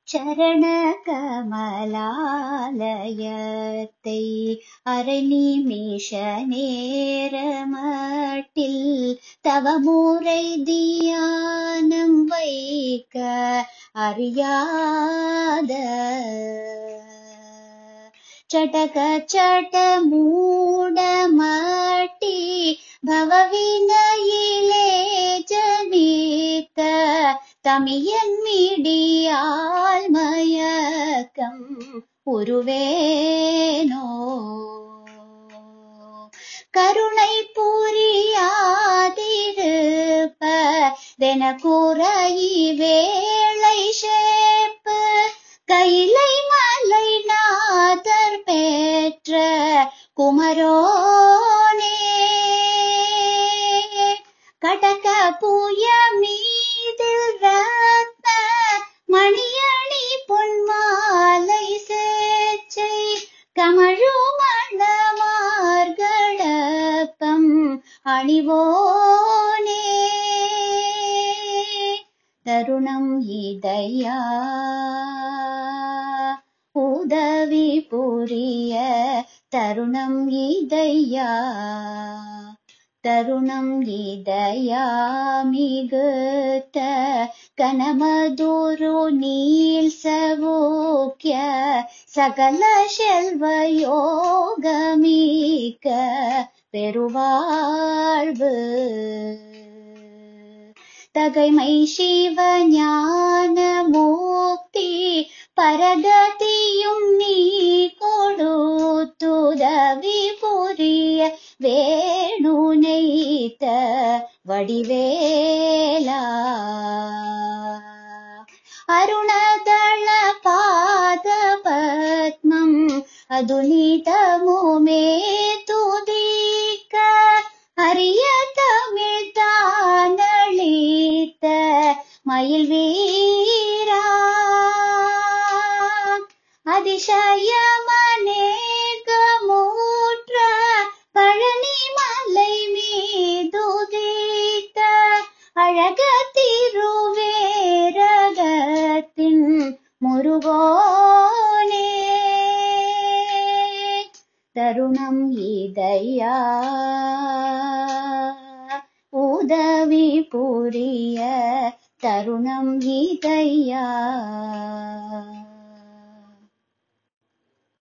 சரண கமலாலயத்தை அரை நிமிஷ நேரமட்டில் தவமுறை தியானம் வைக்க அறியாத ಚಟಕ ಚಟ ಮೂಡಮಟ್ಟಿ ಭವವಿನಯಿಲೆ ಜನಿತ தமியன் மீடியால் மயக்கம் உருவேனோ கருணை புரியாதிருப்ப தென கூறாயி வேளை சேப்பு கைலை மலை நாதர் பெற்ற குமரோனே கடக புய மீதில் ரத்ன மணியணி பொன்மாலை சேச்சை கமழுமணமார்களப்பம் அணிவோனே தருணம் இதையா உதவி புரிய தருணம் இதையா தருணம் இதயா மிகுத்த கனமதுரு நீல் சவோக்கிய சகல செல்வ யோகமிக்க பெருவாழ்வு தகைமை சிவ ஞான மூக்தி பரகதியும் நீ கொடுத்துதவி புரிய வேணு நெய்த வடிவேலா அருணதள பாத பத்மம் அதுனிதமுமே துதிக்க அரிய தமிழ் தானளித்த மயில் வீரா அதிசயமனேகமூற்ற பழனி மலை மீதுதித்த அழக திருவேரகத்தின் முருகோனே தருணம் இதையா உதவி புரிய தருணம் இதையா